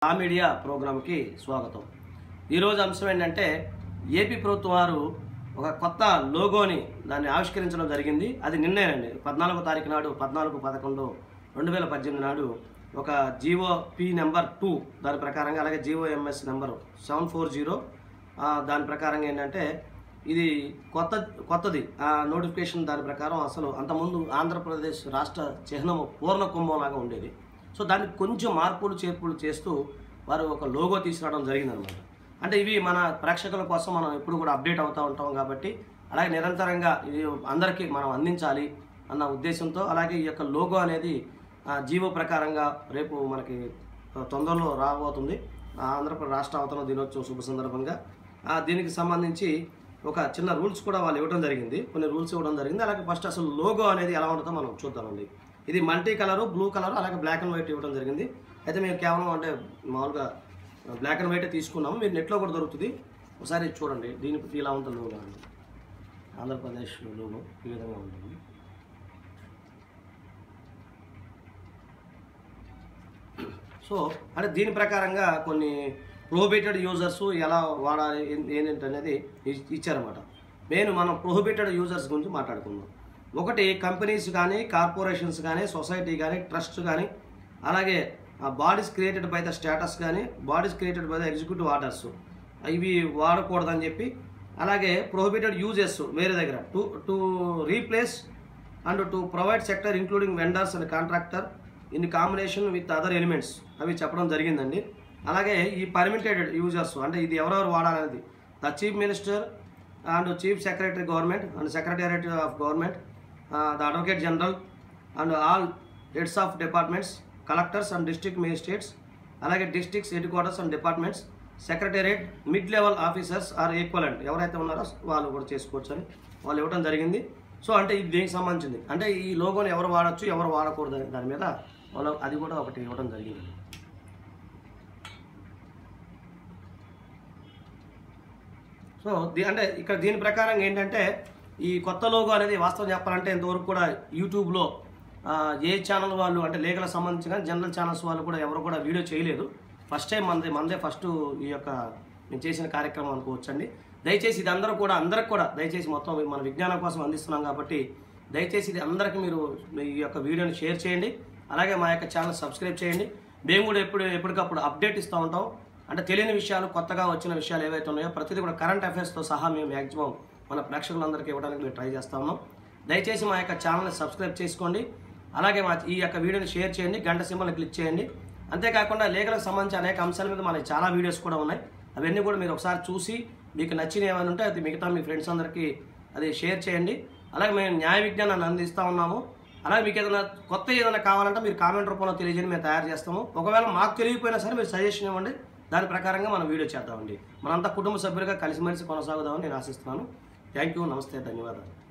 ఆ మీడియా ప్రోగ్రాంకి స్వాగతం ఈరోజు అంశం ఏంటంటే ఏపీ ప్రభుత్వం వారు ఒక కొత్త లోగోని దాన్ని ఆవిష్కరించడం జరిగింది అది నిన్నేనండి పద్నాలుగో తారీఖు నాడు పద్నాలుగు పదకొండు రెండు వేల పద్దెనిమిది నాడు ఒక జీవో పి నెంబర్ టూ దాని ప్రకారంగా అలాగే GO MS number seven four zero దాని ప్రకారంగా ఏంటంటే ఇది కొత్త కొత్తది ఆ నోటిఫికేషన్ దాని ప్రకారం అసలు అంతకుముందు ఆంధ్రప్రదేశ్ రాష్ట్ర చిహ్నము పూర్ణ కుంభంలాగా ఉండేది సో దానికి కొంచెం మార్పులు చేర్పులు చేస్తూ వారు ఒక లోగో తీసుకురావడం జరిగిందనమాట అంటే ఇవి మన ప్రేక్షకుల కోసం మనం ఎప్పుడు కూడా అప్డేట్ అవుతూ ఉంటాం కాబట్టి అలాగే నిరంతరంగా ఇది అందరికీ మనం అందించాలి అన్న ఉద్దేశంతో అలాగే ఈ యొక్క లోగో అనేది ఆ, జీవో ప్రకారంగా రేపు మనకి తొందరలో రాబోతుంది ఆ, ఆంధ్రప్రదేశ్ రాష్ట్ర అవతరణ దినోత్సవం శుభ సందర్భంగా ఆ, దీనికి సంబంధించి ఒక చిన్న రూల్స్ కూడా వాళ్ళు ఇవ్వడం జరిగింది కొన్ని రూల్స్ ఇవ్వడం జరిగింది అలాగే ఫస్ట్ అసలు లోగో అనేది ఎలా ఉంటుందో మనం చూద్దామండి ఇది మల్టీ కలర్ బ్లూ కలర్ అలాగే బ్లాక్ అండ్ వైట్ ఇవ్వడం జరిగింది అయితే మేము కేవలం అంటే మామూలుగా బ్లాక్ అండ్ వైటే తీసుకున్నాము మీరు నెట్లో కూడా దొరుకుతుంది ఒకసారి చూడండి దీని ఇలా ఉంటుంది లోగో అండి ఆంధ్రప్రదేశ్ లోగో ఈ విధంగా ఉంటుంది సో అంటే దీని ప్రకారంగా కొన్ని ప్రొహిబిటెడ్ యూజర్స్ ఎలా వాడాలి ఏం- ఏంటి అనేది ఇ- ఇచ్చారన్నమాట మెయిన్ మనం ప్రొహిబిటెడ్ యూజర్స్ గురించి మాట్లాడుకుందాం ఒకటి కంపెనీస్ కానీ కార్పొరేషన్స్ కానీ సొసైటీ కానీ ట్రస్ట్ కానీ అలాగే bodies created by the states కానీ bodies created by the executive orders ఇవి వాడకూడదని చెప్పి అలాగే ప్రొహిబిటెడ్ యూజెస్ వేరే దగ్గర to to replace and to provide sector including vendors and contractor in combination with other elements అవి చెప్పడం జరిగిందండి అలాగే ఈ పర్మిటెడ్ యూజర్స్ అంటే ఇది ఎవరెవరు వాడాలనేది the chief minister and chief secretary government and secretariat of government the advocate general and all heads of departments collectors and district magistrates అలాగే districts headquarters and departments secretariat mid level officers or equivalent ఎవరైతే ఉన్నారో వాళ్ళు కూడా చేసుకోవచ్చు అని వాళ్ళు ఇవ్వడం జరిగింది సో అంటే ఇది దీనికి సంబంధించింది అంటే ఈ లోగోని ఎవరు వాడచ్చు ఎవరు వాడకూడదు అనే దాని మీద వాళ్ళు అది కూడా ఒకటి ఇవ్వడం జరిగింది సో దీ- అంటే ఇక్కడ దీని ప్రకారం ఏంటంటే ఈ కొత్త లోగో అనేది వాస్తవం చెప్పాలంటే ఇంతవరకు కూడా యూట్యూబ్లో ఆ, ఏ ఛానల్ వాళ్ళు అంటే లేఖలకు సంబంధించి కానీ జనరల్ ఛానల్స్ వాళ్ళు కూడా ఎవరు కూడా వీడియో చేయలేదు ఫస్ట్ టైం మనది మనదే ఫస్ట్ ఈ యొక్క నేను చేసిన కార్యక్రమం అనుకోవచ్చండి దయచేసి ఇది అందరూ కూడా అందరికి కూడా దయచేసి మొత్తం మన విజ్ఞానం కోసం అందిస్తున్నాం కాబట్టి దయచేసి ఇది అందరికీ మీరు ఈ యొక్క వీడియోని షేర్ చేయండి అలాగే మా యొక్క ఛానల్ సబ్స్క్రైబ్ చేయండి మేము కూడా ఎప్పుడు ఎప్పటికప్పుడు అప్డేట్ ఇస్తూ ఉంటాం అంటే తెలియని విషయాలు కొత్తగా వచ్చిన విషయాలు ఏవైతే ఉన్నాయో ప్రతిదీ కూడా కరెంట్ అఫైర్స్తో సహా మేము మ్యాక్సిమం మన ప్రేక్షకులందరికీ ఇవ్వడానికి మేము ట్రై చేస్తా ఉన్నాం దయచేసి మా యొక్క ఛానల్ని సబ్స్క్రైబ్ చేసుకోండి అలాగే మా ఈ యొక్క వీడియోని షేర్ చేయండి గంట సింబల్ని క్లిక్ చేయండి అంతేకాకుండా లేఖలకు సంబంధించి అనేక అంశాల మీద మనకి చాలా వీడియోస్ కూడా ఉన్నాయి అవన్నీ కూడా మీరు ఒకసారి చూసి మీకు నచ్చిన ఏమైనా ఉంటే అది మిగతా మీ ఫ్రెండ్స్ అందరికీ అది షేర్ చేయండి అలాగే మేము న్యాయ విజ్ఞానాన్ని అందిస్తూ ఉన్నాము అలాగే మీకు ఏదైనా కొత్త ఏదైనా కావాలంటే మీరు కామెంట్ రూపంలో తెలియజేయండి మేము తయారు చేస్తాము ఒకవేళ మాకు తెలియకపోయినా సరే మీరు సజెషన్ ఇవ్వండి దాని ప్రకారంగా మనం వీడియో చేద్దామండి మనంతా కుటుంబ సభ్యులుగా కలిసిమెలిసి కొనసాగుదామని నేను ఆశిస్తున్నాను థ్యాంక్ యూ నమస్తే ధన్యవాదాలు